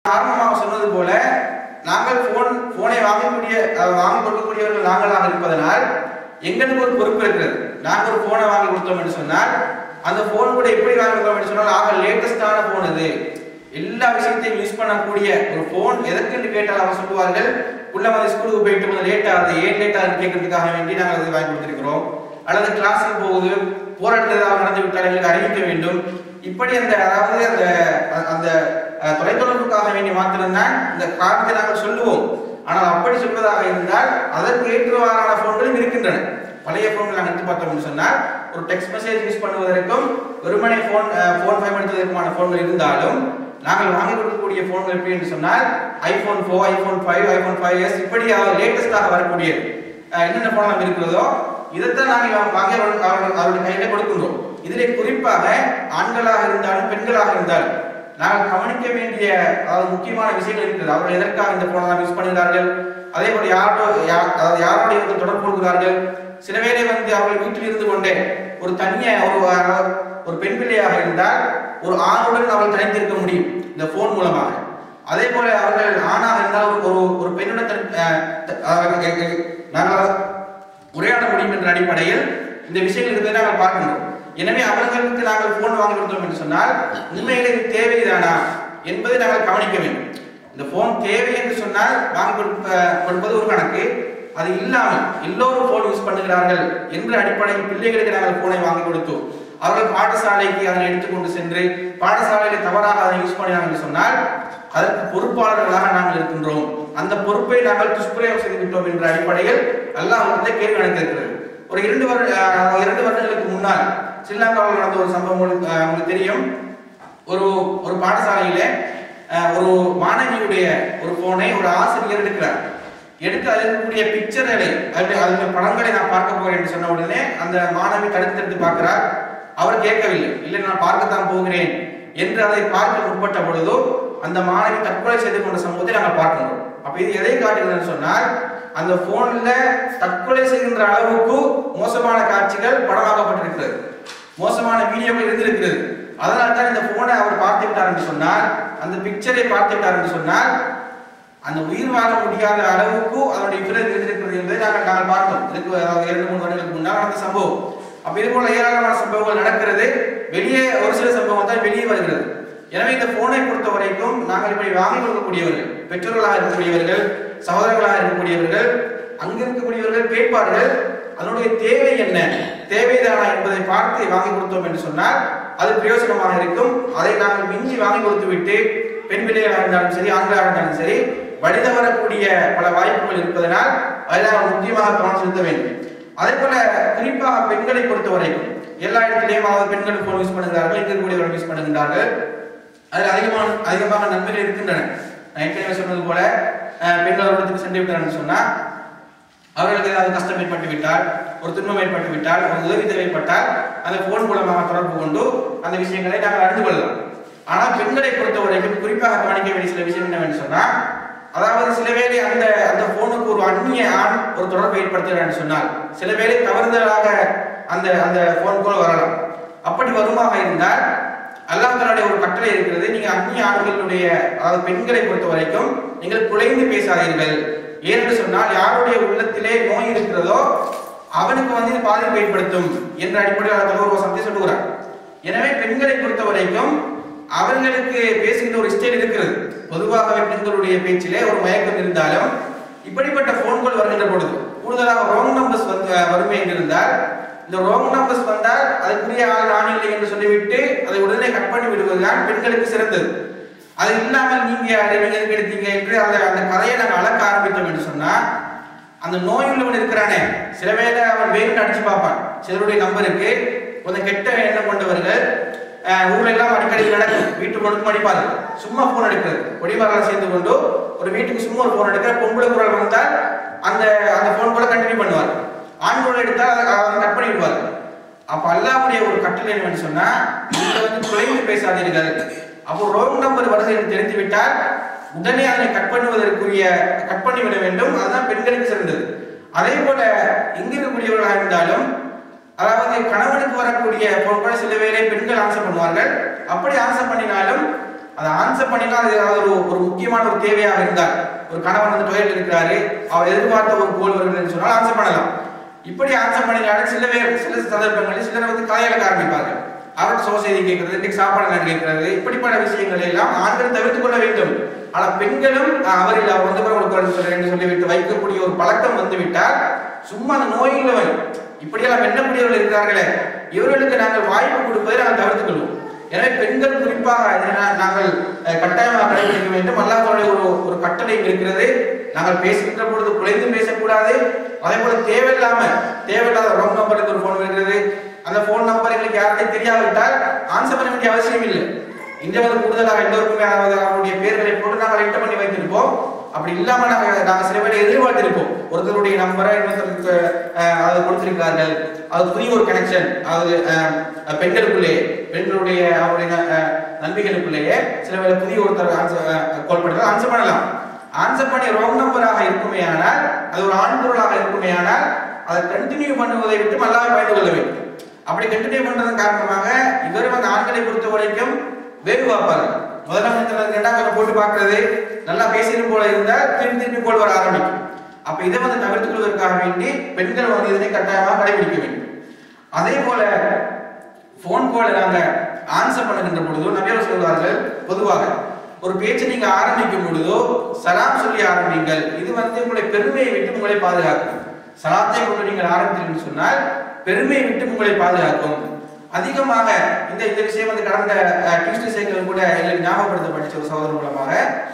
காரணமாக சொன்னது போல நாங்கள் போன் போனை வாங்கக்கூடிய அஹ், வாங்கி கொடுக்கக்கூடியவர்கள் நாங்களாக இருப்பதனால் எங்களுக்கு ஒரு பொறுப்பு இருக்கிறது நாங்கள் ஒரு போனை வாங்கி கொடுத்தோம் என்று சொன்னால் அந்த போன் கூட எப்படி வாங்கி கொடுத்தோம் என்று சொன்னால் ஆக லேட்டஸ்டான போன் இது எல்லா விஷயத்தையும் யூஸ் பண்ணக்கூடிய ஒரு போன் எதற்கு கேட்டால் அவங்க சொல்லுவார்கள் உள்ள வந்து ஸ்கூலுக்கு போயிட்டு கொஞ்சம் லேட் ஆகுது ஏன் லேட் ஆகுது கேட்கறதுக்காக வேண்டி நாங்கள் அதை வாங்கி கொடுத்திருக்கிறோம் அல்லது கிளாஸுக்கு போகுது போற இடத்துல ஏதாவது நடந்து விட்டால் எங்களுக்கு அறிவிக்க வேண்டும் இப்படி அந்த அதாவது அந்த அந்த அஹ், தொலைத்தொடர்புக்காக வேண்டி மாத்திரம்தான் இந்த காரணத்தை நாங்கள் சொல்லுவோம் ஆனால் அப்படி சொல்வதாக இருந்தால் அதற்கு ஏற்றவாறான போன்களும் இருக்கின்றன பழைய போன்கள் நாங்கள் எடுத்து பார்த்தோம்னு சொன்னால் ஒரு டெக்ஸ்ட் மெசேஜ் யூஸ் பண்ணுவதற்கும் வெறுமனே போன் போன் பயன்படுத்துவதற்குமான போன்கள் இருந்தாலும் நாங்கள் வாங்கி கொடுக்கக்கூடிய போன்கள் எப்படி என்று சொன்னால் iPhone four iPhone five iPhone five S இப்படி லேட்டஸ்டாக வரக்கூடியது அஹ், என்னென்ன போன் நம்ம இருக்கிறதோ இதைத்தான் நாங்கள் வாங்கி அவர்கள் அவர்கள் அவருடைய கையில கொடுக்கின்றோம் இதிலே குறிப்பாக ஆண்களாக இருந்தாலும் பெண்களாக இருந்தாலும் நாங்கள் கவனிக்க வேண்டிய அதாவது முக்கியமான விஷயங்கள் இருக்கிறது அவர்கள் எதற்காக இந்த போனை யூஸ் பண்ணுகிறார்கள் அதே போல யாரோ யா- அதாவது யாரோட இவர்கள் தொடர்பு கொள்கிறார்கள் சில வேளை வந்து அவர்கள் வீட்டில் இருந்து கொண்டே ஒரு தனிய ஒரு அஹ், ஒரு பெண் பிள்ளையாக இருந்தால் ஒரு ஆணுடன் அவர்கள் தனித்திருக்க முடியும் இந்த போன் மூலமாக அதே போல அவர்கள் ஆணாக இருந்தால் ஒரு ஒரு- ஒரு பெண்ணுடன் தனி- அஹ், த- அஹ், நாங்கள் உரையாட முடியும் என்ற அடிப்படையில் இந்த விஷயங்கள் இருப்பதை நாங்கள் பார்க்கின்றோம் எனவே அவர்களுக்கு நாங்கள் போன் வாங்கி கொடுத்தோம் என்று சொன்னால் உண்மையிலே இது தேவைதானா என்பதை நாங்கள் கவனிக்க வேண்டும் இந்த போன் தேவை என்று சொன்னால் வாங்கி கொடுப்ப- கொடுப்பது ஒரு கணக்கு அது இல்லாமல் எல்லோரும் போன் யூஸ் பண்ணுகிறார்கள் என்ற அடிப்படையில் பிள்ளைகளுக்கு நாங்கள் போனை வாங்கி கொடுத்தோம் அவர்கள் பாடசாலைக்கு அதனை எடுத்துக்கொண்டு சென்று பாடசாலையில தவறாக அதை யூஸ் பண்ணினார்கள் என்று சொன்னால் அதற்கு பொறுப்பாளர்களாக நாங்கள் இருக்கின்றோம் அந்த பொறுப்பை நாங்கள் துஷ்பிரயோகம் செய்து விட்டோம் என்ற அடிப்படையில் அல்லாஹ் வந்து கேள்வி நடக்கிறது ஒரு இரண்டு வருட அஹ், இரண்டு வருடங்களுக்கு முன்னால் ஸ்ரீலங்காவில் நடந்த ஒரு சம்பவம் உங்களுக்கு அஹ், உங்களுக்கு தெரியும் ஒரு ஒரு பாடசாலையில அஹ், ஒரு மாணவியுடைய ஒரு போனை ஒரு ஆசிரியர் எடுக்கிறார் எடுத்து அதில் இருக்கக்கூடிய பிக்சர்களை அதில் அதில் படங்களை நான் பார்க்க போகிறேன் என்று சொன்ன உடனே அந்த மாணவி தடுத்து எடுத்து பார்க்கிறார் அவர் கேட்கவில்லை இல்லை நான் பார்க்கத்தான் போகிறேன் என்று அதை பார்க்க முற்பட்ட பொழுதோ அந்த மாணவி தற்கொலை செய்து கொண்ட சம்பவத்தை நாங்கள் பார்க்கின்றோம் அப்ப இது எதை காட்டுகிறதுன்னு சொன்னால் அந்த போன்ல தற்கொலை செய்கின்ற அளவுக்கு மோசமான காட்சிகள் படமாக்கப்பட்டிருக்கிறது மோசமான வீடியோக்கள் இருந்திருக்கிறது அதனால தான் இந்த போனை அவர் பார்த்து விட்டார் என்று சொன்னால் அந்த பிக்சரை பார்த்து விட்டார் என்று சொன்னால் அந்த உயிர் வாழ முடியாத அளவுக்கு அதனுடைய விரல் இருந்திருக்கிறது என்பதை நாங்கள் நாங்கள் பார்த்தோம் இதுக்கு அதாவது இரண்டு மூணு வருடங்களுக்கு முன்னால் நடந்த சம்பவம் அப்ப இது போல ஏராளமான சம்பவங்கள் நடக்கிறது வெளியே ஒரு சில சம்பவம் தான் வெளியே வருகிறது எனவே இந்த போனை பொறுத்த வரைக்கும் நாங்கள் இப்படி வாங்கி கொடுக்கக்கூடியவர்கள் பெற்றோர்களாக இருக்கக்கூடியவர்கள் சகோதரர்களாக இருக்கக்கூடியவர்கள் அங்க இருக்கக்கூடியவர்கள் கேட்பார்கள் அதனுடைய தேவை என்ன தேவைதானா என்பதை பார்த்து வாங்கி கொடுத்தோம் என்று சொன்னால் அது பிரயோஜனமாக இருக்கும் அதை நாங்கள் மிஞ்சி வாங்கி கொடுத்து விட்டு பெண் பிள்ளைகளாக இருந்தாலும் சரி ஆண்களாக இருந்தாலும் சரி வடித வரக்கூடிய பல வாய்ப்புகள் இருப்பதனால் அதில் நாம் முக்கியமாக கவனம் செலுத்த வேண்டும் அதே போல குறிப்பாக பெண்களை பொறுத்த வரைக்கும் எல்லா இடத்திலையும் அதாவது பெண்கள் போன் யூஸ் பண்ணுகிறார்கள் இங்க இருக்கக்கூடியவர்கள் யூஸ் பண்ணுகின்றார்கள் அதில் அதிகமான அதிகமாக நன்மைகள் இருக்கின்றன நான் ஏற்கனவே சொன்னது போல அஹ், பெண்கள் ஒரு இடத்துக்கு சென்று விட்டார்கள் சொன்னா அவர்களுக்கு ஏதாவது கஷ்டம் ஏற்பட்டு விட்டால் ஒரு துன்பம் ஏற்பட்டு விட்டால் ஒரு உதவி தேவைப்பட்டால் அந்த போன் மூலமாக தொடர்பு கொண்டு அந்த விஷயங்களை நாங்கள் அறிந்து கொள்ளலாம் ஆனால் பெண்களை பொறுத்த வரைக்கும் குறிப்பாக கவனிக்க வேண்டிய சில விஷயம் என்னவென்று சொன்னா அதாவது சில வேளை அந்த அந்த போனுக்கு ஒரு அந்நிய ஆண் ஒரு தொடர்பை ஏற்படுத்துகிறான்னு சொன்னால் சில வேளை தவறுதலாக அந்த அந்த போன் போல வரலாம் அப்படி வருமாக இருந்தால் அல்லாஹ்வுடைய ஒரு கட்டளை இருக்கிறது நீங்க அந்நிய ஆண்களுடைய அதாவது பெண்களை பொறுத்த வரைக்கும் நீங்கள் குலைந்து பேசாதீர்கள் ஏனென்று சொன்னால் யாருடைய உள்ளத்திலே நோய் இருக்கிறதோ அவனுக்கு வந்து இது பாதிப்பு ஏற்படுத்தும் என்ற அடிப்படையில் அவர் ஒரு வசனத்தை சொல்லுகிறார் எனவே பெண்களை பொறுத்த வரைக்கும் அவர்களுக்கு பேசுகின்ற ஒரு ஸ்டைல் இருக்கிறது பொதுவாகவே பெண்களுடைய பேச்சிலே ஒரு மயக்கம் இருந்தாலும் இப்படிப்பட்ட போன்கள் வருகின்ற பொழுது கூடுதலாக ராங் நம்பர்ஸ் வந்து வறுமை இருந்தால் இந்த ராங் நம்பர்ஸ் வந்தால் அதுக்குரிய ஆள் நான் இல்லை என்று சொல்லிவிட்டு அதை உடனே கட் பண்ணி விடுவதுதான் பெண்களுக்கு சிறந்தது அது இல்லாமல் நீங்க யாரு நீங்க எதுக்கு எடுத்தீங்க என்று அந்த அந்த கதையை நாங்கள் அளக்க ஆரம்பித்தோம் என்று சொன்னா அந்த நோய் உள்ளவன் இருக்கிறானே சில வேளை அவன் வேணும்னு அடிச்சு பார்ப்பான் சிலருடைய நம்பருக்கு கொஞ்சம் கெட்ட எண்ணம் கொண்டவர்கள் அஹ், ஊர்ல எல்லாம் அடிக்கடி நடக்கும் வீட்டு முழுக்க அடிப்பார்கள் சும்மா போன் எடுக்கிறது ஒடிமாரெல்லாம் சேர்ந்து கொண்டு ஒரு வீட்டுக்கு சும்மா ஒரு போன் எடுக்கிற பொம்பளை குரல் வந்தால் அந்த அந்த போன் கூட கண்டினியூ பண்ணுவார் ஆண் குரல் எடுத்தால் அதை அதை கட் பண்ணி விடுவார் அப்ப அல்லாஹ்வுடைய ஒரு கட்டளை என்னன்னு சொன்னா நீங்க வந்து குறைந்து பேசாதீர்கள் அப்போ ரோங் நம்பர் வருது என்று தெரிந்து விட்டால் உடனே அதனை கட் பண்ணுவதற்குரிய கட் பண்ணி விட வேண்டும் அதுதான் பெண்களுக்கு சிறந்தது அதே போல இங்க இருக்கக்கூடியவர்களாக இருந்தாலும் அதாவது கணவனுக்கு வரக்கூடிய போன் கூட சில வேளை பெண்கள் ஆன்சர் பண்ணுவார்கள் அப்படி ஆன்சர் பண்ணினாலும் அதை ஆன்சர் பண்ணினா அது அது ஒரு ஒரு முக்கியமான ஒரு தேவையாக இருந்தால் ஒரு கணவன் வந்து டொயல் இருக்கிறாரு அவர் எதிர்பார்த்த ஒரு கோல் வருகிறதுன்னு சொன்னால் ஆன்சர் பண்ணலாம் இப்படி ஆன்சர் பண்ணினாலும் சில பேர் சில சந்தர்ப்பங்களில் சிலர் வந்து கதையளக்க ஆரம்பிப்பார்கள் அவர்கிட்ட சோ செய்தி கேட்கறது இன்னைக்கு சாப்பாடு நான் கேட்கறது இப்படிப்பட்ட விஷயங்களை எல்லாம் ஆண்கள் தவிர்த்து கொள்ள வேண்டும் ஆனால் பெண்களும் அஹ், அவரில் அவர் வந்து உங்களுக்கு சொல்றேன் சொல்லிவிட்டு வைக்கக்கூடிய ஒரு பழக்கம் வந்து விட்டால் சும்மா அந்த நோயுள்ளவன் இப்படியெல்லாம் எண்ணக்கூடியவர்கள் இருக்கிறார்களே இவர்களுக்கு நாங்கள் வாய்ப்பு கொடுப்பதை நாங்கள் தவிர்த்துக் கொள்வோம் எனவே பெண்கள் குறிப்பாக இதை நா- நாங்கள் அஹ், கட்டாயமாக கடைபிடிக்க வேண்டும் அல்லாஹ்வுடைய ஒரு ஒரு கட்டளை இருக்கிறது நாங்கள் பேசுகின்ற பொழுது குறைந்து பேசக்கூடாது அதே போல தேவையில்லாம தேவையில்லாத ராங் நம்பருக்கு ஒரு போன் வருகிறது அந்த போன் நம்பர் எங்களுக்கு யாருக்கும் தெரியாவிட்டால் ஆன்சர் பண்ண வேண்டிய அவசியம் இல்லை இங்க வந்து கூடுதலாக எல்லோருக்குமே அதாவது அவருடைய பேர்களை போட்டு நாங்கள் என்டர் பண்ணி வைத்திருப்போம் அப்படி இல்லாம நாங்க நாங்க சில பேரை எதிர்பார்த்திருப்போம் ஒருத்தருடைய நம்பரை இன்னொருத்தருக்கு அஹ், அது கொடுத்திருக்கிறார்கள் அது புதிய ஒரு கனெக்ஷன் அது அஹ், பெண்களுக்குள்ளே பெண்களுடைய அவருடைய அஹ், நண்பிகளுக்குள்ளேயே சில பேர் புதிய ஒருத்தர் ஆன்சர் கால் பண்ணுறது ஆன்சர் பண்ணலாம் ஆன்சர் பண்ணி ராங் நம்பராக இருக்குமே ஆனால் அது ஒரு ஆண் பொருளாக இருக்குமே ஆனால் அதை கண்டினியூ பண்ணுவதை விட்டு அல்லாஹ் பயந்து கொள்ள வேண்டும் அப்படி கண்டினியூ பண்றதன் காரணமாக இவர் வந்து ஆண்களை பொறுத்த வரைக்கும் வேறு பார்ப்பார்கள் முதல்ல வந்து ரெண்டாம் கொஞ்சம் போட்டு பார்க்கறது நல்லா பேசிடும் போல இருந்தால் திரும்பி திரும்பி போல் வர ஆரம்பிக்கும் அப்ப இதை வந்து தவிர்த்துக் கொள்வதற்காக வேண்டி பெண்கள் வந்து இதனை கட்டாயமாக கடைபிடிக்க வேண்டும் அதே போல போன் கால் நாங்க ஆன்சர் பண்ணுகின்ற பொழுதோ நபியார் சொல்வார்கள் பொதுவாக ஒரு பேச்சை நீங்க ஆரம்பிக்கும் பொழுதோ சலாம் சொல்லி ஆரம்பிங்கள் இது வந்து உங்களுடைய பெருமையை விட்டு உங்களை பாதுகாக்கும் சலாத்தை கொண்டு நீங்கள் ஆரம்பித்தீர்கள் சொன்னால் பெருமையை விட்டு உங்களை பாதுகாக்கும் அதிகமாக இந்த இந்த விஷயம் வந்து கடந்த டியூஸ்டே சைக்கிள் கூட எங்களுக்கு ஞாபகப்படுத்தப்பட்டுச்சு ஒரு சகோதரர் மூலமாக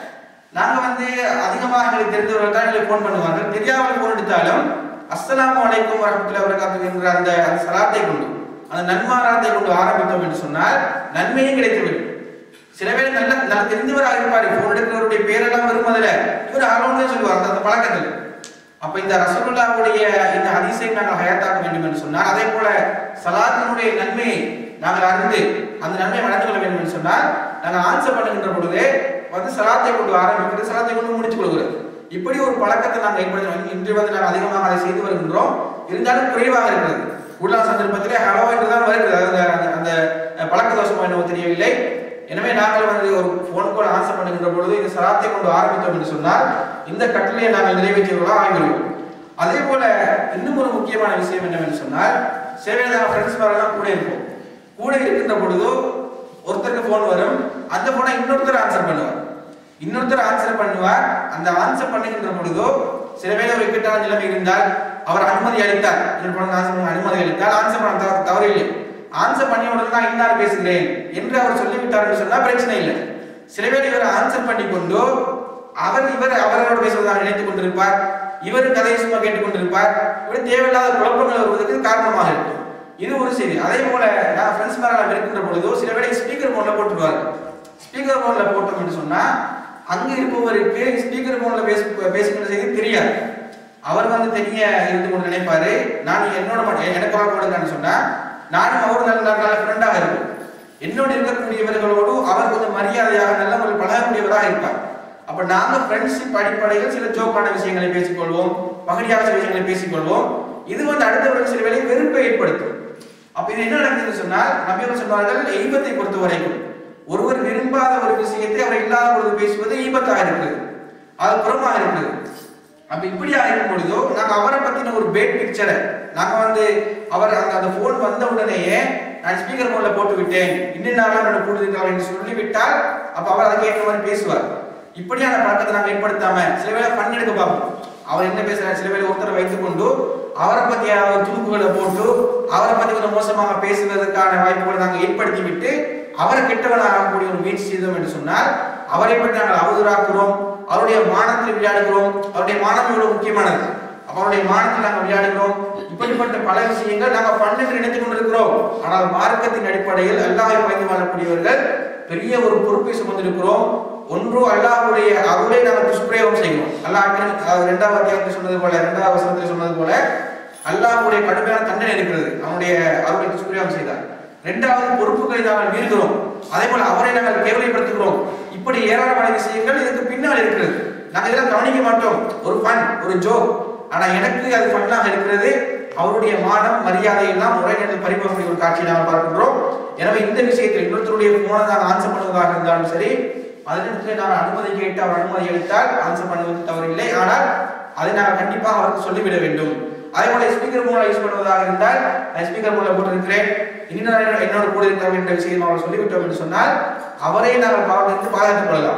நாங்க வந்து அதிகமாக எங்களுக்கு தெரிந்தவர்கள் தான் எங்களுக்கு ஃபோன் பண்ணுவார்கள் தெரியாமல் ஃபோன் எடுத்தாலும் அஸ்ஸலாமு அலைக்கும் வரமத்துல்லாஹி வபரகாத்துஹு என்ற அந்த அந்த சலாத்தை கொண்டு அந்த நன்மாராத்தை கொண்டு ஆரம்பித்தோம் என்று சொன்னால் நன்மையும் கிடைத்துவிடும் சில பேர் நல்ல நல்ல தெரிந்தவராக இருப்பார் ஃபோன் எடுக்கிறவருடைய பேரெல்லாம் வரும் அதுல இவர் ஆரோக்கியம் சொல்லுவார் அந்த- அந்த பழக்கத்தில் அப்ப இந்த ரசூலுல்லாவுடைய இந்த ஹதீஸை நாங்கள் ஹயாத்தாக்க வேண்டும் என்று சொன்னால் அதே போல சலாத்தினுடைய நன்மையை நாங்கள் அறிந்து அந்த நன்மையை வளர்த்து கொள்ள வேண்டும் என்று சொன்னால் நாங்கள் ஆன்சர் பண்ணுகின்ற பொழுது வந்து சலாத்தை கொண்டு ஆரம்பிக்கிறது சலாத்தை கொண்டு முடித்துக் கொள்கிறது இப்படி ஒரு பழக்கத்தை நாங்கள் ஏற்படுத்தி இன்று வந்து நாங்கள் அதிகமாக அதை செய்து வருகின்றோம் இருந்தாலும் குறைவாக இருக்கிறது உள்ளா சந்தர்ப்பத்திலே ஹலோ என்று தான் வருகிறது அந்த அந்த- அந்த பழக்க தோஷமோ என்னவோ தெரியவில்லை எனவே நாங்கள் வந்து ஒரு ஃபோன் கால் ஆன்சர் பண்ணுகின்ற பொழுது இந்த சலாத்தை கொண்டு ஆரம்பித்தோம் என்று சொன்னால் இந்த கட்டளையை நாங்கள் நிறைவேற்றியவர்களாக ஆகிவிடுவோம் அதே போல இன்னும் ஒரு முக்கியமான விஷயம் என்னவென்று சொன்னால் சேவையில் நாங்கள் ஃப்ரெண்ட்ஸ் மேலாம் கூட இருப்போம் கூட இருக்கின்ற பொழுது ஒருத்தருக்கு ஃபோன் வரும் அந்த ஃபோனை இன்னொருத்தர் ஆன்சர் பண்ணுவார் இன்னொருத்தர் ஆன்சர் பண்ணுவார் அந்த ஆன்சர் பண்ணுகின்ற பொழுதோ சில வேளை ஒரு இக்கட்டான நிலைமை இருந்தால் அவர் அனுமதி அளித்தார் இன்னொரு பொண்ணு ஆன்சர் பண்ண அனுமதி அளித்தால் ஆன்சர் பண்ண தவறு- தவறில்லை ஆன்சர் பண்ணிய உடனே நான் இன்னார் பேசுகிறேன் என்று அவர் சொல்லிவிட்டார் என்று சொன்னா பிரச்சனை இல்லை சில பேர் இவர் ஆன்சர் பண்ணி கொண்டு அவர் இவர் அவரோட பேசுவதாக நினைத்துக் கொண்டிருப்பார் இவர் கதையை சும்மா கேட்டுக் கொண்டிருப்பார் இவர் தேவையில்லாத குழப்பங்கள் வருவதற்கு காரணமாக இருக்கும் இது ஒரு செய்தி அதே போல நான் ஃப்ரெண்ட்ஸ் மேல இருக்கின்ற பொழுதோ சில வேளை ஸ்பீக்கர் போன்ல போட்டுருவாரு ஸ்பீக்கர் போன்ல போட்டோம் என்று சொன்னா அங்க இருப்பவருக்கு ஸ்பீக்கர் போன்ல பேச பேசுகின்ற செய்தி தெரியாது அவர் வந்து தெரிய இருந்து கொண்டு நினைப்பாரு நான் என்னோட மட்டும் எனக்கு வாக்கு கொடுங்கன்னு சொன்னா நானும் அவரும் நல்ல நல்ல ஃப்ரெண்டாக இருக்கும் என்னோடு இருக்கக்கூடியவர்களோடு அவர் கொஞ்சம் மரியாதையாக நல்ல ஒரு பழகக்கூடியவராக இருப்பார் அப்ப நாங்க ஃப்ரெண்ட்ஷிப் அடிப்படையில் சில ஜோக்கான விஷயங்களை பேசிக்கொள்வோம் பகடியாக சில விஷயங்களை பேசிக்கொள்வோம் இது வந்து அடுத்தவர்கள் சில வேலை வெறுப்பை ஏற்படுத்தும் அப்ப இது என்ன நடக்குதுன்னு சொன்னால் நபியவர் சொன்னார்கள் ஈபத்தை பொறுத்த வரைக்கும் ஒருவர் விரும்பாத ஒரு விஷயத்தை அவர் இல்லாத பொழுது பேசுவது ஈபத்தாக இருக்கிறது அது புறமாக இருக்கிறது அப்ப இப்படியா இருக்கும் பொழுதோ நாங்க அவரை பத்தின ஒரு பேட் பிக்சரை நாங்க வந்து அவர் அந்த அந்த போன் வந்த உடனேயே நான் ஸ்பீக்கர் போன்ல போட்டு விட்டேன் இன்னும் நாளாக என்னோட கூடுதல் என்று சொல்லிவிட்டால் அப்ப அவர் அதுக்கு ஏற்ற மாதிரி பேசுவார் இப்படியான பழக்கத்தை நாங்க ஏற்படுத்தாம சில வேளை பண்ணி எடுக்க பார்ப்போம் அவர் என்ன பேசுறாரு சில வேளை ஒருத்தரை வைத்துக் கொண்டு அவரை பத்தி யாராவது துணுக்குகளை போட்டு அவரை பத்தி கொஞ்சம் மோசமாக பேசுவதற்கான வாய்ப்புகளை நாங்கள் ஏற்படுத்தி விட்டு அவரை கெட்டவன் ஆகக்கூடிய ஒரு முயற்சி செய்தோம் என்று சொன்னால் அவரை பற்றி நாங்கள் அவதூறாக்குறோம் அவருடைய மானத்தில் விளையாடுகிறோம் அவருடைய மானம் எவ்வளவு முக்கியமானது அப்ப அவருடைய மானத்தில் நாங்கள் விளையாடுகிறோம் இப்படிப்பட்ட பல விஷயங்கள் நாங்கள் பண்ணு நினைத்துக் கொண்டிருக்கிறோம் ஆனால் மார்க்கத்தின் அடிப்படையில் அல்லாஹை பயந்து வாழக்கூடியவர்கள் பெரிய ஒரு பொறுப்பை சுமந்திருக்கிறோம் ஒன்று அல்லாஹ்வுடைய அருளை நாங்கள் துஷ்பிரயோகம் செய்கிறோம் அல்லாஹ் அஹ் இரண்டாவது அத்தியாயத்தில் சொன்னது போல இரண்டாவது வசனத்தில் சொன்னது போல அல்லாஹ்வுடைய கடுமையான தண்டனை இருக்கிறது அவனுடைய அருளை துஷ்பிரயோகம் செய்தார் இரண்டாவது பொறுப்புகளை நாங்கள் மீறுகிறோம் அதே போல அவரை நாங்கள் கேவலைப்படுத்துகிறோம் இப்படி ஏராளமான விஷயங்கள் இதுக்கு பின்னால் இருக்கிறது நாங்கள் இதெல்லாம் கவனிக்க மாட்டோம் ஒரு ஃபன் ஒரு ஜோக் ஆனா எனக்கு அது ஃபன்னாக இருக்கிறது அவருடைய மானம் மரியாதை எல்லாம் ஒரே நேரத்தில் பறிபோகக்கூடிய ஒரு காட்சியை நாங்கள் பார்க்கின்றோம் எனவே இந்த விஷயத்தில் இன்னொருத்தருடைய போனை நாங்கள் ஆன்சர் பண்ணுவதாக இருந்தாலும் சரி அதனிடத்தில் நான் அனுமதி கேட்டு அவர் அனுமதி அளித்தால் ஆன்சர் பண்ணுவது தவறில்லை ஆனால் அதை நாங்கள் கண்டிப்பாக அவருக்கு சொல்லிவிட வேண்டும் அதே போல ஸ்பீக்கர் போல யூஸ் பண்ணுவதாக இருந்தால் நான் ஸ்பீக்கர் போல போட்டிருக்கிறேன் இன்னும் என்னோட கூட இருக்கிற என்ற விஷயம் அவர் சொல்லிவிட்டோம் என்று சொன்னால் அவரை நாங்கள் பாவத்திலிருந்து பாதுகாத்துக் கொள்ளலாம்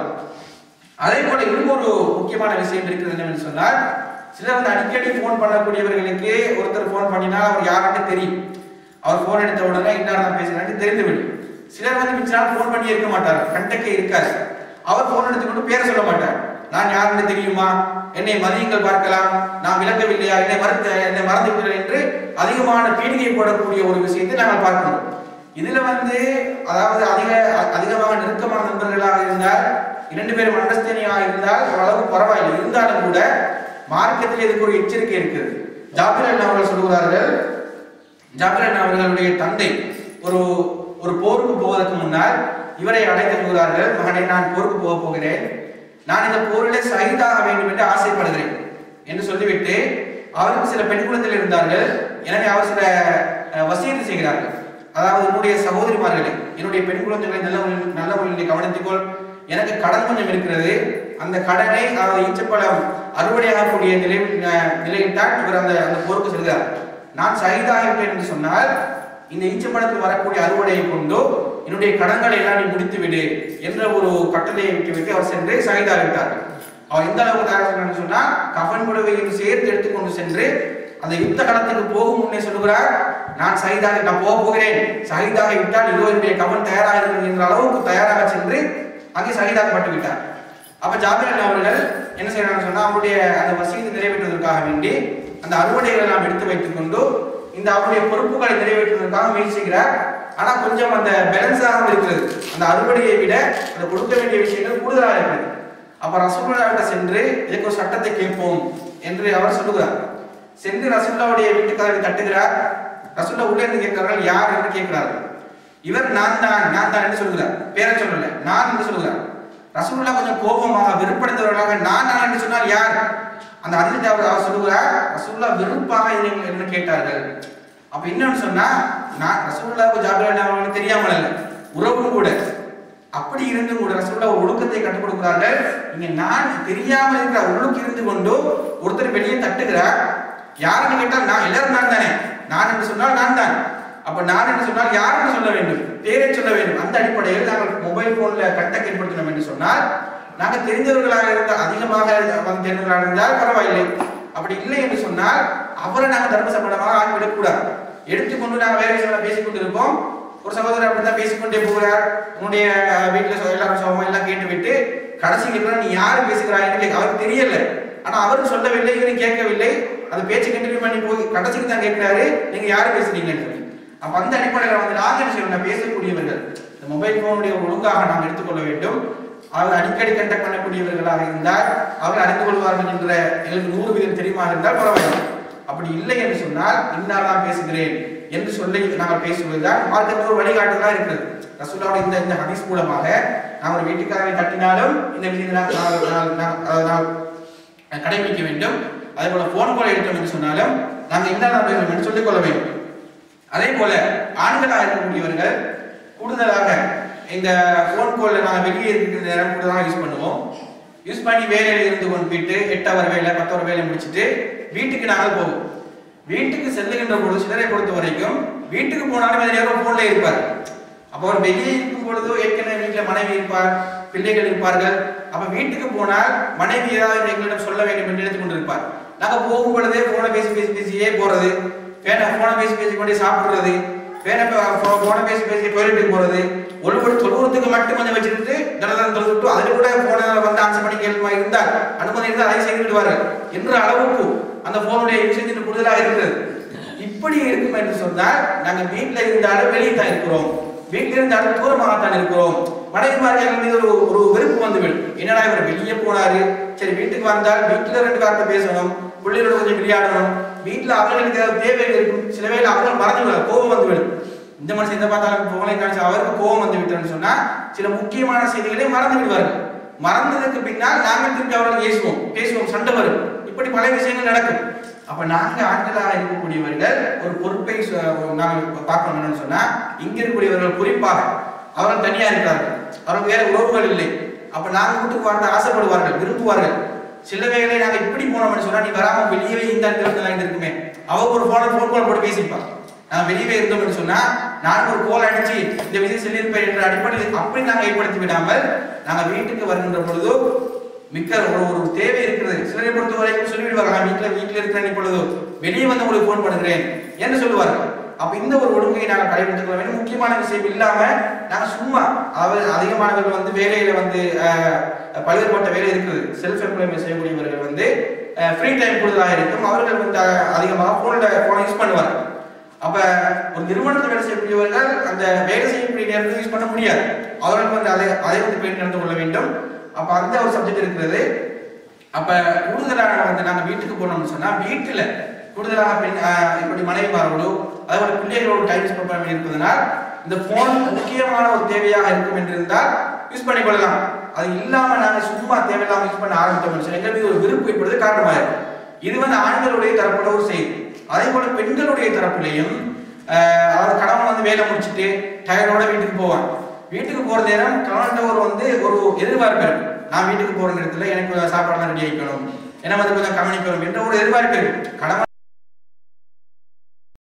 அதே போல இன்னும் ஒரு முக்கியமான விஷயம் இருக்கிறது என்னவென்று சொன்னால் சிலர் வந்து அடிக்கடி ஃபோன் பண்ணக்கூடியவர்களுக்கு ஒருத்தர் ஃபோன் பண்ணினால் அவர் யாருன்னு தெரியும் அவர் ஃபோன் எடுத்த உடனே இன்னார் தான் பேசுகிறான்னு தெரிந்துவிடும் சிலர் வந்து மிச்ச நாள் ஃபோன் பண்ணி இருக்க மாட்டார் கண்டக்கே இருக்காது அவர் ஃபோன் எடுத்துக்கொண்டு பேரை சொல்ல மாட்டார் நான் யாருன்னு தெரியுமா என்னை மதியங்கள் பார்க்கலாம் நான் விளக்கவில்லையா என்னை மறந்த என்னை மறந்து விட்டேன் என்று அதிகமான பீடிகை போடக்கூடிய ஒரு விஷயத்தை நாங்கள் பார்க்கிறோம் இதுல வந்து அதாவது அதிக அதிகமாக நெருக்கமான நண்பர்களாக இருந்தால் இரண்டு பேரும் அண்டர்ஸ்டாண்டிங்காக இருந்தால் ஓரளவுக்கு பரவாயில்லை இருந்தாலும் கூட மார்க்கத்தில் இதுக்கு ஒரு எச்சரிக்கை இருக்கிறது ஜாபிர் அண்ணா அவர்கள் சொல்லுகிறார்கள் ஜாபிர் அண்ணா அவர்களுடைய தந்தை ஒரு ஒரு போருக்கு போவதற்கு முன்னால் இவரை அழைத்து சொல்கிறார்கள் மகனே நான் போருக்கு போக போகிறேன் நான் இந்த போரிலே சகிதாக வேண்டும் என்று ஆசைப்படுகிறேன் என்று சொல்லிவிட்டு அவருக்கு சில பெண் குழந்தைகள் இருந்தார்கள் எனவே அவர் சில அஹ், வசியத்தை செய்கிறார்கள் அதாவது என்னுடைய சகோதரிமார்களே என்னுடைய பெண் குழந்தைகளை நல்ல முறையில் நல்ல முறையில் கவனித்துக்கொள் எனக்கு கடன் கொஞ்சம் இருக்கிறது அந்த கடனை அதாவது ஈச்சப்பழம் அறுவடையாகக்கூடிய நிலையில் அஹ், நிலையில் தான் இவர் அந்த அந்த போருக்கு செல்கிறார் நான் சகிதாகிவிட்டேன் என்று சொன்னால் இந்த ஈச்சப்பழத்தில் வரக்கூடிய அறுவடையை கொண்டு என்னுடைய கடன்களை எல்லாம் நீ முடித்து விடு என்ற ஒரு கட்டளையை விட்டு விட்டு அவர் சென்று சகிதாகிவிட்டார் அவர் எந்த அளவுக்கு தயார் சொன்னான்னு சொன்னா கஃன் புடவையும் சேர்த்து எடுத்துக்கொண்டு சென்று அந்த யுத்த களத்துக்கு போகும் முன்னே சொல்லுகிறார் நான் சகிதாக நான் போக போகிறேன் சகிதாக விட்டால் இதோ என்னுடைய கவன் தயாராக இருக்கிறது என்ற அளவுக்கு தயாராக சென்று அங்கே சகிதாக்கப்பட்டு விட்டார் அப்ப ஜாபிர் அலி அவர்கள் என்ன செய்யறாங்கன்னு சொன்னா அவருடைய அந்த வசீதை நிறைவேற்றுவதற்காக வேண்டி அந்த அறுவடைகளை எல்லாம் எடுத்து வைத்துக் கொண்டு இந்த அவருடைய பொறுப்புகளை நிறைவேற்றுவதற்காக முயற்சிக்கிறார் ஆனா கொஞ்சம் அந்த பேலன்ஸாக இருக்கிறது அந்த அறுவடையை விட அந்த கொடுக்க வேண்டிய விஷயங்கள் கூடுதலாக இருக்கிறது அப்ப ரசூலுல்லாவிட்ட சென்று இதுக்கு ஒரு சட்டத்தை கேட்போம் என்று அவர் சொல்லுகிறார் சென்று ரசூல்லாவுடைய வீட்டுக்காரரை தட்டுகிறார் ரசூல்லா உள்ளே இருந்து கேட்கிறார்கள் யார் என்று கேட்கிறார்கள் இவர் நான் தான் நான் தான் என்று சொல்கிறார் பேரை சொல்லல நான் என்று சொல்கிறார் ரசூலுல்லா கொஞ்சம் கோபமாக வெறுப்படைந்தவர்களாக நான் நான் என்று சொன்னால் யார் அந்த அதிர்ச்சி அவர் அவர் சொல்லுகிறார் ரசூலுல்லா வெறுப்பாக இதை என்று கேட்டார்கள் அப்ப என்னன்னு சொன்னா நான் ரசூலுல்லாவுக்கு ஜாபிர் அலி அவர்களுக்கு தெரியாமல் அல்ல உறவு கூட அப்படி இருந்தும் கூட ரசூலுல்லாஹ் ஒரு ஒழுக்கத்தை கற்றுக் கொடுக்கிறார்கள் இங்க நான் தெரியாமல் இருக்கிற உள்ளுக்கு இருந்து கொண்டு ஒருத்தர் வெளியே தட்டுகிறார் யாருன்னு கேட்டால் நான் எல்லாரும் நான் தானே நான் என்று சொன்னால் நான் தான் அப்ப நான் என்று சொன்னால் யார் என்று சொல்ல வேண்டும் பேரை சொல்ல வேண்டும் அந்த அடிப்படையில் நாங்கள் மொபைல் போன்ல கண்டக்ட் ஏற்படுத்தினோம் என்று சொன்னால் நாங்கள் தெரிந்தவர்களாக இருந்தால் அதிகமாக வந்து தெரிந்தவர்களாக இருந்தால் பரவாயில்லை அப்படி இல்லை என்று சொன்னால் அவரை நாங்கள் தர்ம சம்பளமாக ஆகிவிடக் கூடாது எடுத்துக்கொண்டு நாங்கள் வேற விஷயம் பேசிக் கொண்டிருப்போம் ஒரு சகோதரர் அப்படிதான் பேசிக்கொண்டே போகிறார் உன்னுடைய அஹ், வீட்டுல சொ- எல்லாரும் சோகமா எல்லாம் கேட்டு விட்டு கடைசி கேட்கிறார் நீ யாரு பேசுகிறாய்ன்னு கேட்க அவருக்கு தெரியல ஆனா அவரும் சொல்லவில்லை இவரும் கேட்கவில்லை அந்த பேச்சு கண்டினியூ பண்ணி போய் கடைசிக்கு தான் கேட்கிறாரு நீங்க யாரு பேசுறீங்கன்னு சொல்லி அப்ப அந்த அடிப்படையில் வந்து நாங்க என்ன செய்யணும் பேசக்கூடியவர்கள் இந்த மொபைல் போனுடைய ஒழுங்காக நாம் எடுத்துக்கொள்ள வேண்டும் அவர் அடிக்கடி கண்டக்ட் பண்ணக்கூடியவர்களாக இருந்தால் அவர்கள் அறிந்து கொள்வார்கள் என்ற எங்களுக்கு நூறு வீதம் தெரியுமா இருந்தால் பரவாயில்லை அப்படி இல்லை என்று சொன்னால் இன்னார் தான் பேசுகிறேன் என்று சொல்லி நாங்கள் பேசுவதுதான் மார்க்கத்தில் ஒரு வழிகாட்டுதலா இருக்கிறது ரசூலாவோட இந்த இந்த ஹதீஸ் மூலமாக நாம் ஒரு வீட்டுக்காரரை தட்டினாலும் இந்த விஷயத்தை நாம் நாம் நாம் நாம் அஹ் நாம் கடைபிடிக்க வேண்டும் அதே போல போன் கால் எடுத்தோம் என்று சொன்னாலும் நாங்கள் இன்னார் தான் பேசுகிறோம் என்று சொல்லிக் கொள்ள வேண்டும் அதே போல ஆண்களாக இருக்கக்கூடியவர்கள் கூடுதலாக இந்த போன் கால்ல நாங்கள் வெளியே இருக்கிற நேரம் கூடுதலாக யூஸ் பண்ணுவோம் யூஸ் பண்ணி வேலையில இருந்து கொண்டு போயிட்டு எட்டு அவர் வேலை பத்து அவர் வேலை முடிச்சிட்டு வீட்டுக்கு நாங்கள் போவோம் வீட்டுக்கு செல்லுகின்ற பொழுது சிலரை பொறுத்த வரைக்கும் வீட்டுக்கு போனாலும் அந்த நேரம் போன்ல இருப்பார் அப்போ அவர் வெளியே இருக்கும் பொழுது ஏற்கனவே வீட்டில் மனைவி இருப்பார் பிள்ளைகள் இருப்பார்கள் அப்ப வீட்டுக்கு போனால் மனைவி ஏதாவது எங்களிடம் சொல்ல வேண்டும் என்று நினைத்துக் கொண்டிருப்பார் நாங்க போகும் பொழுதே போனை பேசி பேசி பேசியே போறது பேனை போனை பேசி பேசி கொண்டே சாப்பிடுறது பேனை போனை பேசி பேசி டொய்லெட்டுக்கு போறது ஒரு ஒரு தொழுவத்துக்கு மட்டும் கொஞ்சம் வச்சுட்டு தடதம் தொழுவிட்டு அதில் கூட போனை வந்து ஆன்சர் பண்ணி கேள்வி இருந்தால் அனுமதி இருந்தால் அதை செய்து விடுவார்கள் என்ற அளவுக்கு அந்த போனுடைய யூசேஜ் கூடுதலாக இருக்கிறது இப்படி இருக்கும் என்று சொன்னால் நாங்க வீட்ல இருந்தாலும் வெளியே தான் இருக்கிறோம் வீட்டில் இருந்தாலும் தூரமாகத்தான் இருக்கிறோம் மனைவிமார்கள் மீது ஒரு ஒரு வெறுப்பு வந்துவிடும் என்னடா இவர் வெளியே போனாரு சரி வீட்டுக்கு வந்தால் வீட்டுல ரெண்டு வார்த்தை பேசணும் பிள்ளைகளோட கொஞ்சம் விளையாடணும் வீட்டுல அவர்களுக்கு ஏதாவது தேவைகள் இருக்கும் சில வேளை அவர்கள் மறந்து விடும் கோபம் வந்துவிடும் இந்த மனுஷன் எந்த பார்த்தாலும் புகழை காணிச்சு அவருக்கு கோபம் வந்து விட்டோம்னு சொன்னா சில முக்கியமான செய்திகளை மறந்து விடுவார்கள் மறந்ததுக்கு பின்னால் நாங்கள் திருப்பி அவர்கள் பேசுவோம் பேசுவோம் சண்டை வரும் இப்படி பல விஷயங்கள் நடக்கும் அப்ப நாங்க ஆண்களாக இருக்கக்கூடியவர்கள் ஒரு பொறுப்பை ச- நாங்கள் பார்க்கணும் என்னன்னு சொன்னா இங்க இருக்கக்கூடியவர்கள் குறிப்பாக அவர்கள் தனியா இருக்கிறார்கள் அவர்கள் வேற உறவுகள் இல்லை அப்ப நாங்க வீட்டுக்கு வரத ஆசைப்படுவார்கள் விரும்புவார்கள் சில வேளை நாங்க இப்படி போனோம்னு சொன்னா நீ வராம வெளியவே இந்த இடத்துல இருக்குமே அவ ஒரு போன போன் கால் போட்டு பேசிப்பான் நான் வெளியவே இருந்தோம்னு சொன்னா நான் ஒரு கோல் அடிச்சு இந்த விஷயம் சொல்லியிருப்பேன் என்ற அடிப்படையில் அப்படி நாங்கள் ஏற்படுத்தி விடாமல் நாங்க வீட்டுக்கு வருகின்ற பொழுது மிக்க ஒரு ஒரு தேவை இருக்கிறது சிலரை பொறுத்த வரைக்கும் சொல்லிவிடுவாங்க நான் வீட்டுல வீட்டுல இருக்கிறேன் இப்பொழுது வெளியே வந்து உங்களுக்கு போன் பண்ணுகிறேன் என்று சொல்லுவார்கள் அப்ப இந்த ஒரு ஒழுங்கை நாங்கள் கடைபிடித்துக் கொள்ள வேண்டும் முக்கியமான விஷயம் இல்லாம நாங்க சும்மா அதாவது அதிகமானவர்கள் வந்து வேலையில வந்து அஹ், பல்வேறுபட்ட வேலை இருக்குது செல்ஃப் எம்ப்ளாய்மெண்ட் செய்யக்கூடியவர்கள் வந்து ஃப்ரீ டைம் கூடுதலாக இருக்கும் அவர்கள் வந்து அஹ், அதிகமாக போன்ல போனை யூஸ் பண்ணுவாங்க அப்ப ஒரு நிறுவனத்தில் வேலை செய்யக்கூடியவர்கள் அந்த வேலை செய்யக்கூடிய நேரத்தில் யூஸ் பண்ண முடியாது அவர்களுக்கு வந்து அதை அதை வந்து பேர் நடந்து கொள்ள வேண்டும் அப்ப அந்த ஒரு சப்ஜெக்ட் இருக்கிறது அப்ப கூடுதலாக வந்து நாங்க வீட்டுக்கு போனோம்னு சொன்னா வீட்டுல கூடுதலாக பெண் ஆஹ் இப்படி மனைவிமாரோடு அதோட பிள்ளைகளோடு டைம் ஸ்பெண்ட் பண்ண இருப்பதனால் இந்த போன் முக்கியமான ஒரு தேவையாக இருக்கும் என்று இருந்தால் யூஸ் பண்ணிக்கொள்ளலாம் அது இல்லாம நாங்க சும்மா தேவையில்லாம யூஸ் பண்ண ஆரம்பித்தோம்னு சொன்னா எங்களுக்கு ஒரு விருப்பு ஏற்படுறது காரணமாக இருக்கும் இது வந்து ஆண்களுடைய தரப்பட ஒரு செய்தி அதே போல பெண்களுடைய தரப்பிலையும் ஆஹ் அதாவது கணவன் வந்து வேலை முடிச்சுட்டு டயர்டோட வீட்டுக்கு போவான் வீட்டுக்கு போற நேரம் கணவன்கிட்ட ஒரு வந்து ஒரு எதிர்பார்ப்பு இருக்கு நான் வீட்டுக்கு போற நேரத்துல எனக்கு சாப்பாடுலாம் ரெடி ஆகிக்கணும் ஏன்னா வந்து கொஞ்சம் கவனிக்கணும் என்ற ஒரு எதிர்பார்ப்பு இருக்கு கணவன்